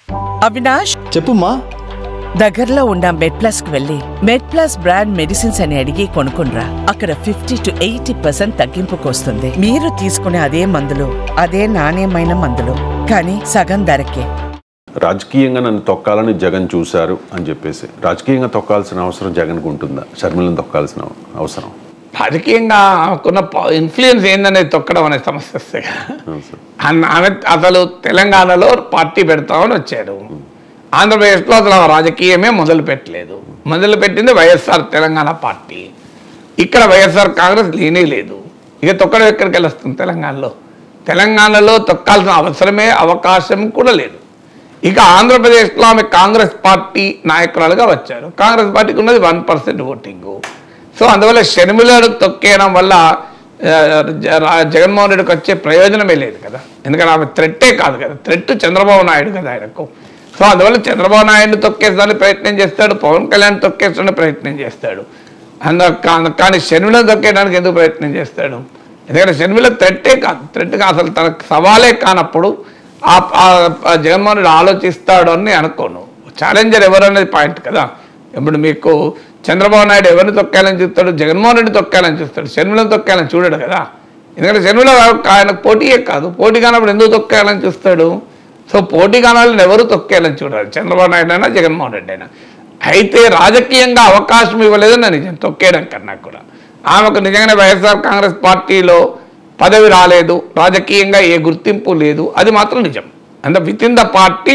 అవినాష్ చెప్పుమ్మా దగ్గరలో ఉన్న మెడ్ ప్లస్ కి వెళ్ళి మెడ్ ప్లస్ బ్రాండ్ మెడిసిన్స్ అని అడిగి కొనుక్కునరా అక్కడ ఫిఫ్టీ టు ఎయిటీ పర్సెంట్ తగ్గింపుకు వస్తుంది మీరు తీసుకునే అదే మందులు అదే నాణ్యమైన మందులు కానీ సగం ధరకే రాజకీయంగా నన్ను తొక్కాలని జగన్ చూశారు అని చెప్పేసి రాజకీయంగా తొక్కాల్సిన అవసరం జగన్కు ఉంటుందా షర్మిలను తొక్కాల్సిన అవసరం రాజకీయంగా ఆమెకున్న ఇన్ఫ్లుయెన్స్ ఏందనేది తొక్కడం అనే సమస్య వస్తే అవును సార్. అన్న- ఆమె అసలు తెలంగాణలో పార్టీ పెడతామని వచ్చాడు ఆంధ్రప్రదేశ్లో అసలు ఆమె రాజకీయమే మొదలు పెట్టలేదు మొదలు పెట్టింది వైఎస్ఆర్ తెలంగాణ పార్టీ ఇక్కడ వైఎస్ఆర్ కాంగ్రెస్ లేనే లేదు ఇక తొక్కడం ఎక్కడికి వెళ్ళొస్తుంది తెలంగాణలో తెలంగాణలో తొక్కాల్సిన అవసరమే అవకాశం కూడా లేదు ఇక ఆంధ్రప్రదేశ్లో ఆమె కాంగ్రెస్ పార్టీ నాయకురాలుగా వచ్చారు కాంగ్రెస్ పార్టీకి ఉన్నది వన్ పర్సెంట్ ఓటింగ్ సో అందువల్ల షర్మిలను తొక్కేయడం వల్ల ఆ, జ- రా- జగన్మోహన్ రెడ్డికి వచ్చే ప్రయోజనమే లేదు కదా ఎందుకంటే ఆమె థ్రెట్టే కాదు కదా థ్రెట్ చంద్రబాబు నాయుడు కదా ఆయనకు సో అందువల్ల చంద్రబాబు నాయుడిని తొక్కేసడానికి ప్రయత్నం చేస్తాడు పవన్ కళ్యాణ్ తొక్కేసడానికి ప్రయత్నం చేస్తాడు అంద కా- కానీ షర్మిలను తొక్కేయడానికి ఎందుకు ప్రయత్నం చేస్తాడు ఎందుకంటే షర్మిల థ్రెట్టే కాదు థ్రెట్గా అసలు తనకు సవాలే కానప్పుడు ఆ ఆ- ఆ జగన్మోహన్ రెడ్డి ఆలోచిస్తాడు అని నేను అనుకోను ఛాలెంజర్ ఎవరు అనేది పాయింట్ కదా ఇప్పుడు మీకు చంద్రబాబు నాయుడు ఎవరిని తొక్కాలని చూస్తాడు జగన్మోహన్ రెడ్డి తొక్కాలని చూస్తాడు షర్మిలను తొక్కాలని చూడడు కదా ఎందుకంటే షర్మిల ఆయనకు పోటీయే కాదు పోటీ కానప్పుడు ఎందుకు తొక్కాలని చూస్తాడు సో పోటీ కానాలని ఎవరు తొక్కేయాలని చూడాలి చంద్రబాబు నాయుడు అయినా జగన్మోహన్ రెడ్డి అయినా అయితే రాజకీయంగా అవకాశం ఇవ్వలేదని నిజం తొక్కేయడం కన్నా కూడా ఆమెకు నిజంగానే వైఎస్ఆర్ కాంగ్రెస్ పార్టీలో పదవి రాలేదు రాజకీయంగా ఏ గుర్తింపు లేదు అది మాత్రం నిజం అంటే విత్ ఇన్ ద పార్టీ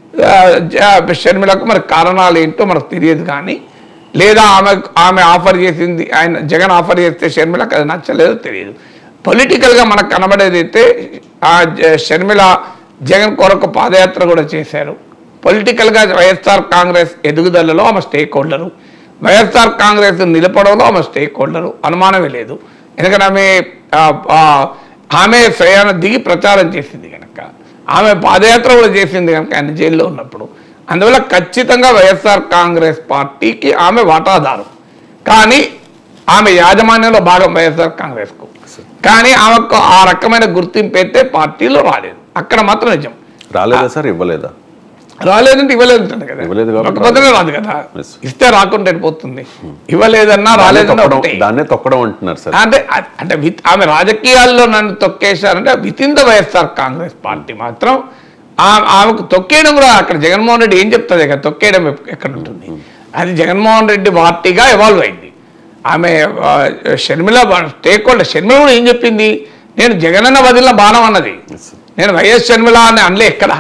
షర్మిలకు మరి కారణాలు ఏంటో మనకు తెలియదు కానీ లేదా ఆమె ఆమె ఆఫర్ చేసింది ఆయన జగన్ ఆఫర్ చేస్తే షర్మిలకు అది నచ్చలేదో తెలియదు పొలిటికల్గా మనకు కనబడేది అయితే ఆ జ- షర్మిల జగన్ కొరకు పాదయాత్ర కూడా చేశారు పొలిటికల్గా వైఎస్ఆర్ కాంగ్రెస్ ఎదుగుదలలో ఆమె స్టేక్ హోల్డరు వైఎస్ఆర్ కాంగ్రెస్ నిలపడంలో ఆమె స్టేక్ హోల్డరు అనుమానమే లేదు ఎందుకంటే ఆమె ఆ, ఆ, ఆమె స్వయాన దిగి ప్రచారం చేసింది కనుక ఆమె పాదయాత్ర కూడా చేసింది కనుక ఆయన జైల్లో ఉన్నప్పుడు అందువల్ల ఖచ్చితంగా వైఎస్ఆర్ కాంగ్రెస్ పార్టీకి ఆమె వాటాదారు కానీ ఆమె యాజమాన్యంలో భాగం వైఎస్ఆర్ కాంగ్రెస్కు కానీ ఆమెకు ఆ రకమైన గుర్తింపు అయితే పార్టీలో రాలేదు అక్కడ మాత్రం నిజం రాలేదా సార్ ఇవ్వలేదా రాలేదంటే ఇవ్వలేదంటే కదా ఇవ్వలేదు కాబట్టి ఇవ్వకపోతేనే రాదు కదా Yes. ఇస్తే రాకుండా వెళ్ళిపోతుంది ఇవ్వలేదన్నా దాన్నే రాలేదన్నా తొక్కడం- ఒకటే దాన్నే తొక్కడం అంటున్నారు సార్ అంటే అంటే విత్ ఆమె రాజకీయాల్లో నన్ను తొక్కేశారంటే within the YSR Congress party మాత్రం ఆ- ఆమెకు తొక్కేయడం కూడా అక్కడ జగన్మోహన్ రెడ్డి ఏం చెప్తుంది ఇక తొక్కేయడం ఎప్- ఎక్కడ ఉంటుంది అది జగన్మోహన్ రెడ్డి పార్టీగా ఎవాల్వ్ అయింది ఆమె ఆ, షర్మిల స్టేక్ హోల్డర్ షర్మిల కూడా ఏం చెప్పింది నేను జగనన్న వదిలిన బాణం అన్నది నేను వైఎస్ షర్మిల అని అనలే ఎక్కడ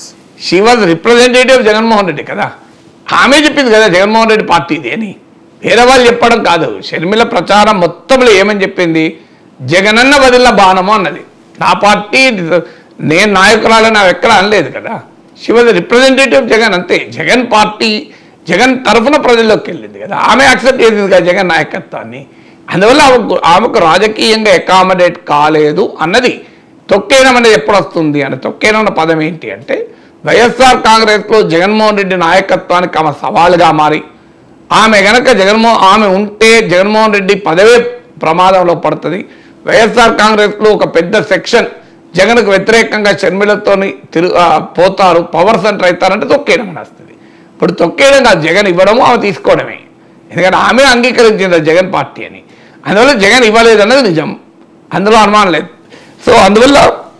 she was representative Jaganmohan Reddy కదా ఆమె చెప్పింది కదా జగన్మోహన్ రెడ్డి పార్టీది అని వేరే వాళ్ళు చెప్పడం కాదు షర్మిల ప్రచారం మొత్తంలో ఏమని చెప్పింది జగనన్న వదిలిన బాణము అన్నది నా పార్టీ నేను నాయకురాలని ఆమె ఎక్కడ అనలేదు కదా షీ వాజ్ రిప్రజెంటేటివ్ జగన్ అంతే జగన్ పార్టీ జగన్ తరఫున ప్రజల్లోకి వెళ్ళింది కదా ఆమె యాక్సెప్ట్ చేసింది కదా జగన్ నాయకత్వాన్ని అందువల్ల ఆమెకు ఆమెకు రాజకీయంగా అకామిడేట్ కాలేదు అన్నది తొక్కేయడం అనేది ఎప్పుడు వస్తుంది అని తొక్కేయడం అన్న పదం ఏంటి అంటే వైఎస్ఆర్ కాంగ్రెస్లో జగన్మోహన్ రెడ్డి నాయకత్వానికి ఆమె సవాలుగా మారి ఆమె గనక జగన్మోహన్ ఆమె ఉంటే జగన్మోహన్ రెడ్డి పదవే ప్రమాదంలో పడుతుంది వైఎస్ఆర్ కాంగ్రెస్లో ఒక పెద్ద సెక్షన్ జగన్కు వ్యతిరేకంగా షర్మిలతోని తిరు ఆ, పోతారు పవర్ సెంటర్ అవుతారంటే తొక్కేయడం అని వస్తుంది ఇప్పుడు తొక్కేయడం కాదు జగన్ ఇవ్వడము ఆమె తీసుకోవడమే ఎందుకంటే ఆమె అంగీకరించింది అది జగన్ పార్టీ అని అందువల్ల జగన్ ఇవ్వలేదు అన్నది నిజం అందులో అనుమానం లేదు సో అందువల్ల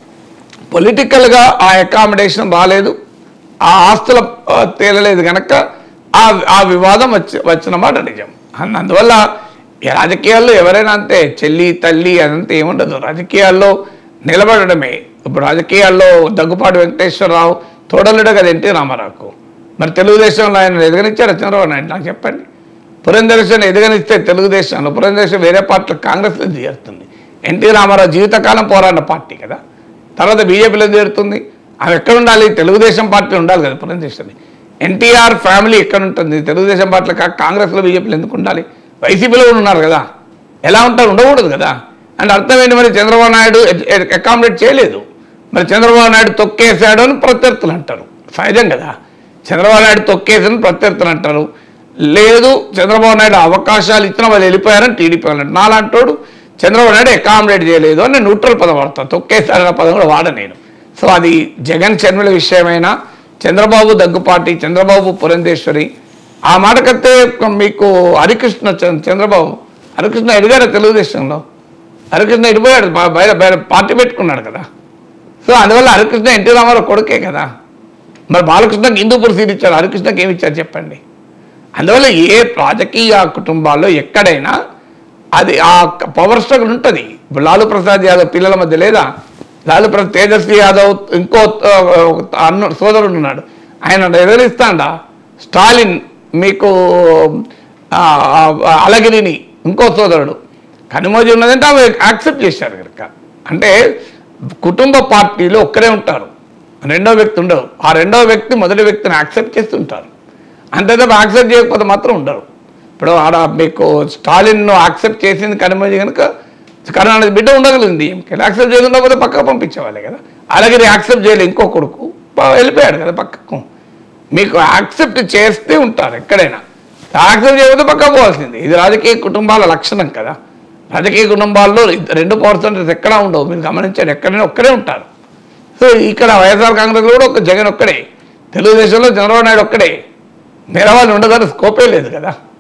పొలిటికల్గా ఆ అకామిడేషన్ రాలేదు ఆ ఆస్తుల ఆ, తేలలేదు కనుక ఆ ఆ వివాదం వచ్చి వచ్చిన మాట నిజం అన్న- అందువల్ల ఈ రాజకీయాల్లో ఎవరైనా అంతే చెల్లి తల్లి అదంతా ఏముండదు రాజకీయాల్లో నిలబడడమే ఇప్పుడు రాజకీయాల్లో దగ్గుపాటి వెంకటేశ్వరరావు తోడలుడు కదా ఎన్టీ రామారావుకు మరి తెలుగుదేశంలో ఆయన ఎదగనిచ్చారు చంద్రబాబు నాయుడు నాకు చెప్పండి పురంధరేశ్వరం ఎదగనిస్తే తెలుగుదేశంలో పురంధరేశ్వరం వేరే పార్టీలో కాంగ్రెస్లో చేరుతుంది ఎన్టీ రామారావు జీవితకాలం పోరాడిన పార్టీ కదా తర్వాత బీజేపీలో చేరుతుంది ఆమె ఎక్కడ ఉండాలి తెలుగుదేశం పార్టీ ఉండాలి కదా పురంధేశ్వరి ఎన్టీఆర్ ఫ్యామిలీ ఎక్కడ ఉంటుంది తెలుగుదేశం పార్టీలో కాక కాంగ్రెస్లో బీజేపీలో ఎందుకు ఉండాలి వైసీపీలో కూడా ఉన్నారు కదా ఎలా ఉంటారు ఉండకూడదు కదా అంటే అర్థం ఏంటి మరి చంద్రబాబు నాయుడు అకామిడేట్ చేయలేదు మరి చంద్రబాబు నాయుడు తొక్కేశాడు అని ప్రత్యర్థులు అంటారు సహజం కదా చంద్రబాబు నాయుడు తొక్కేసని ప్రత్యర్థులు అంటారు లేదు చంద్రబాబు నాయుడు అవకాశాలు ఇచ్చిన వాళ్ళు వెళ్ళిపోయారని టీడీపీ వాళ్ళు అంటారు నాలాంటోడు చంద్రబాబు నాయుడు అకామిడేట్ చేయలేదు అని న్యూట్రల్ పదం వాడతా తొక్కేశారన్న పదం కూడా వాడ నేను సో అది జగన్ షర్మిల విషయమైనా చంద్రబాబు దగ్గుపాటి చంద్రబాబు పురంధేశ్వరి ఆ మాటకైతే మీకు హరికృష్ణ చంద్ర- చంద్రబాబు హరికృష్ణ ఎదిగాడు తెలుగుదేశంలో హరికృష్ణ ఎడిపోయాడు బా- బయట బయట పార్టీ పెట్టుకున్నాడు కదా సో అందువల్ల హరికృష్ణ ఎన్టీ రామారావు కొడుకే కదా మరి బాలకృష్ణకి హిందూపూర్ సీట్ ఇచ్చారు హరికృష్ణకి ఏమి ఇచ్చారు చెప్పండి అందువల్ల ఏ రాజకీయ కుటుంబాల్లో ఎక్కడైనా అది ఆ పవర్ స్ట్రగుల్ ఉంటుంది ఇప్పుడు లాలూ ప్రసాద్ యాదవ్ పిల్లల మధ్య లేదా లాలూ ప్రసాద్ తేజస్వి యాదవ్ ఇంకో ఆ, అన్న సోదరుడు ఉన్నాడు ఆయన ఎదిరిస్తాడా స్టాలిన్ మీకు ఆ, ఆ, అలగిరిని ఇంకో సోదరుడు కనుమోజీ ఉన్నదంటే అవి యాక్సెప్ట్ చేశారు కనుక అంటే కుటుంబ పార్టీలో ఒక్కరే ఉంటారు రెండో వ్యక్తి ఉండరు ఆ రెండో వ్యక్తి మొదటి వ్యక్తిని యాక్సెప్ట్ చేస్తుంటారు అంతే తప్ప యాక్సెప్ట్ చేయకపోతే మాత్రం ఉండరు ఇప్పుడు ఆడ మీకు స్టాలిన్ యాక్సెప్ట్ చేసింది కనుమోజీ కనుక కరుణానిధి బిడ్డ ఉండగలిగింది యాక్సెప్ట్ చేయకుండా పక్కకు పంపించేవాళ్ళే కదా అలాగే యాక్సెప్ట్ చేయలేదు ఇంకో కొడుకు పా- వెళ్ళిపోయాడు కదా పక్కకు మీకు యాక్సెప్ట్ చేస్తే ఉంటారు ఎక్కడైనా యాక్సెప్ట్ చేయకపోతే పక్కకు పోవాల్సింది ఇది రాజకీయ కుటుంబాల లక్షణం కదా రాజకీయ కుటుంబాల్లో ఇద్ద- రెండు పర్సెంటేజ్ ఎక్కడా ఉండవు మీరు గమనించండి ఎక్కడైనా ఒక్కడే ఉంటారు సో ఇక్కడ వైఎస్ఆర్ కాంగ్రెస్ కూడా ఒక జగన్ ఒక్కడే తెలుగుదేశంలో చంద్రబాబు నాయుడు ఒక్కడే వేరే వాళ్ళు ఉండదని స్కోపే లేదు కదా